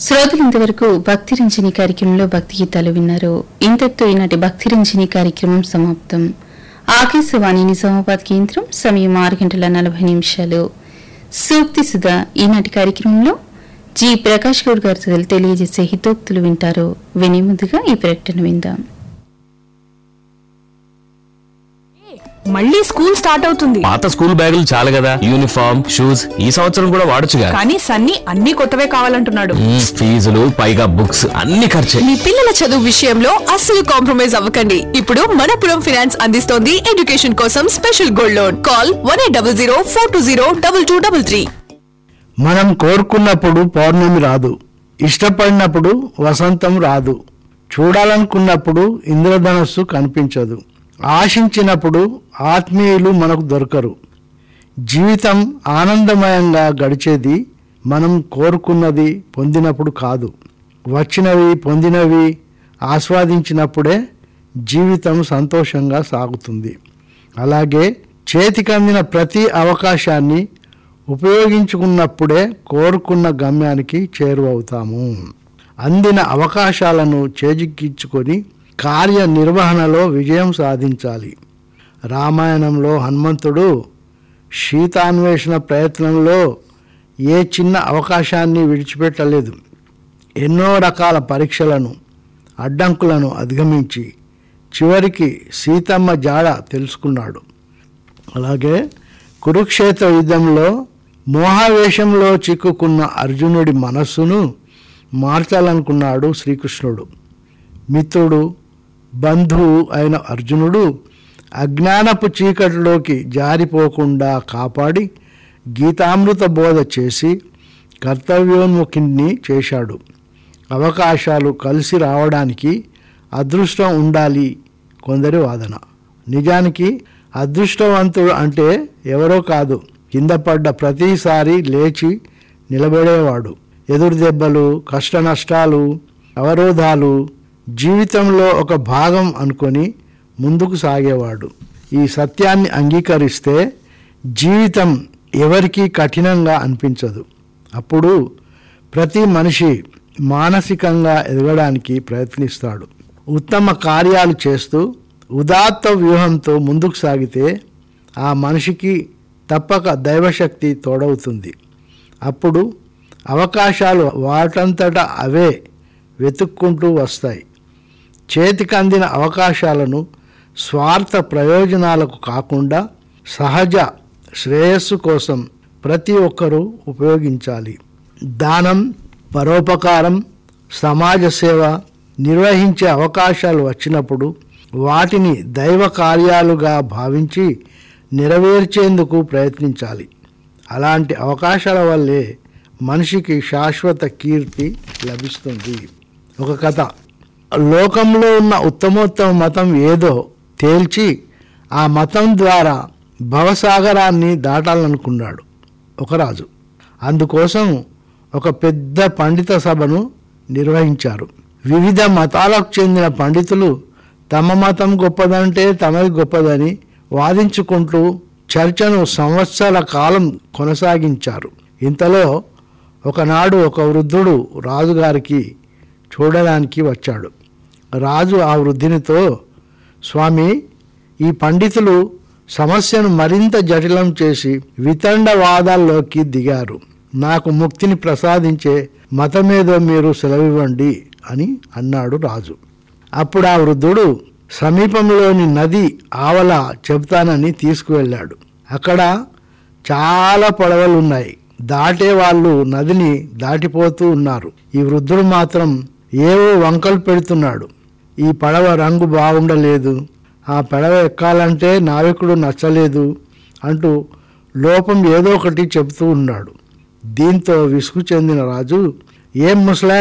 శ్రోతలు ఇంతవరకు భక్తి రంజని కార్యక్రమంలో భక్తి గీతాలు విన్నారు ఇంతటితో ఈనాటి భక్తి రంజని కార్యక్రమం సమాప్తం ఆకాశవాణి నిజామాబాద్ కేంద్రం సమయం ఆరు గంటల నలభై నిమిషాలు సూక్తి సుధా ఈనాటి కార్యక్రమంలో జి ప్రకాష్ గౌడ్ గారు తెలియజేసే హితోక్తులు వింటారు వినే ముందుగా ఈ ప్రకటన విందాం మళ్ళీ స్కూల్ స్టార్ట్ అవుతుంది పాత స్కూల్ బ్యాగులు చాలు కదా యూనిఫామ్ షూస్ ఈ సంవత్సరం కూడా వాడొచ్చుగా కానీ సన్నీ అన్ని కొత్తవే కావాలంటున్నాడు మ్మ్, ఫీజులు పైగా బుక్స్ అన్ని ఖర్చే మీ పిల్లల చదువు విషయంలో అస్సలు కాంప్రమైజ్ అవ్వకండి ఇప్పుడు మనపురం ఫైనాన్స్ అందిస్తోంది ఎడ్యుకేషన్ కోసం special gold loan call one eight double zero four two zero double two double three మనం కోరుకున్నప్పుడు పౌర్ణమి రాదు ఇష్టపడినప్పుడు వసంతం రాదు చూడాలనుకున్నప్పుడు ఇంద్రధనస్సు కనిపించదు ఆశించినప్పుడు ఆత్మీయులు మనకు దొరకరు జీవితం ఆనందమయంగా గడిచేది మనం కోరుకున్నది పొందినప్పుడు కాదు వచ్చినవి పొందినవి ఆస్వాదించినప్పుడే జీవితం సంతోషంగా సాగుతుంది అలాగే చేతికందిన ప్రతి అవకాశాన్ని ఉపయోగించుకున్నప్పుడే కోరుకున్న గమ్యానికి చేరువవుతాము అందిన అవకాశాలను చేజిక్కించుకొని కార్యనిర్వహణలో విజయం సాధించాలి రామాయణంలో హనుమంతుడు శీతాన్వేషణ ప్రయత్నంలో ఏ చిన్న అవకాశాన్ని విడిచిపెట్టలేదు ఎన్నో రకాల పరీక్షలను అడ్డంకులను అధిగమించి చివరికి సీతమ్మ జాడ తెలుసుకున్నాడు అలాగే కురుక్షేత్ర యుద్ధంలో మోహావేశంలో చిక్కుకున్న అర్జునుడి మనస్సును మార్చాలనుకున్నాడు శ్రీకృష్ణుడు మిత్రుడు బంధువు అయిన అర్జునుడు అజ్ఞానపు చీకటిలోకి జారిపోకుండా కాపాడి గీతామృత బోధ చేసి కర్తవ్యోన్ముఖిని చేశాడు అవకాశాలు కలిసి రావడానికి అదృష్టం ఉండాలి కొందరి వాదన నిజానికి అదృష్టవంతుడు అంటే ఎవరో కాదు కింద పడ్డ ప్రతిసారి లేచి నిలబడేవాడు ఎదురు దెబ్బలు కష్ట నష్టాలు అవరోధాలు జీవితంలో ఒక భాగం అనుకొని ముందుకు సాగేవాడు ఈ సత్యాన్ని అంగీకరిస్తే జీవితం ఎవరికీ కఠినంగా అనిపించదు అప్పుడు ప్రతి మనిషి మానసికంగా ఎదగడానికి ప్రయత్నిస్తాడు ఉత్తమ కార్యాలు చేస్తూ ఉదాత్త వ్యూహంతో ముందుకు సాగితే ఆ మనిషికి తప్పక దైవశక్తి తోడవుతుంది అప్పుడు అవకాశాలు వాటంతట అవే వెతుక్కుంటూ వస్తాయి చేతికి అందిన అవకాశాలను స్వార్థ ప్రయోజనాలకు కాకుండా సహజ శ్రేయస్సు కోసం ప్రతి ఒక్కరూ ఉపయోగించాలి దానం పరోపకారం సమాజ సేవ నిర్వహించే అవకాశాలు వచ్చినప్పుడు వాటిని దైవ కార్యాలుగా భావించి నెరవేర్చేందుకు ప్రయత్నించాలి అలాంటి అవకాశాల వల్లే మనిషికి శాశ్వత కీర్తి లభిస్తుంది ఒక కథ లోకంలో ఉన్న ఉత్తమోత్తమ మతం ఏదో తేల్చి ఆ మతం ద్వారా భవసాగరాన్ని దాటాలనుకున్నాడు ఒక రాజు అందుకోసం ఒక పెద్ద పండిత సభను నిర్వహించారు వివిధ మతాలకు చెందిన పండితులు తమ మతం గొప్పదంటే తమది గొప్పదని వాదించుకుంటూ చర్చను సంవత్సరాల కాలం కొనసాగించారు ఇంతలో ఒకనాడు ఒక వృద్ధుడు రాజుగారికి చూడడానికి వచ్చాడు రాజు ఆ వృద్ధునితో స్వామి ఈ పండితులు సమస్యను మరింత జటిలం చేసి వితండవాదాల్లోకి దిగారు నాకు ముక్తిని ప్రసాదించే మతమేదో మీరు సెలవివ్వండి అని అన్నాడు రాజు అప్పుడు ఆ వృద్ధుడు సమీపంలోని నది ఆవల చెబుతానని తీసుకువెళ్ళాడు అక్కడ చాలా పడవలు ఉన్నాయి దాటే వాళ్ళు నదిని దాటిపోతూ ఉన్నారు ఈ వృద్ధుడు మాత్రం ఏవో వంకలు పెడుతున్నాడు ఈ పడవ రంగు బాగుండలేదు ఆ పడవ ఎక్కాలంటే నావికుడు నచ్చలేదు అంటూ లోపం ఏదో ఒకటి చెబుతూ ఉన్నాడు దీంతో విసుగు చెందిన రాజు ఏం ముసలా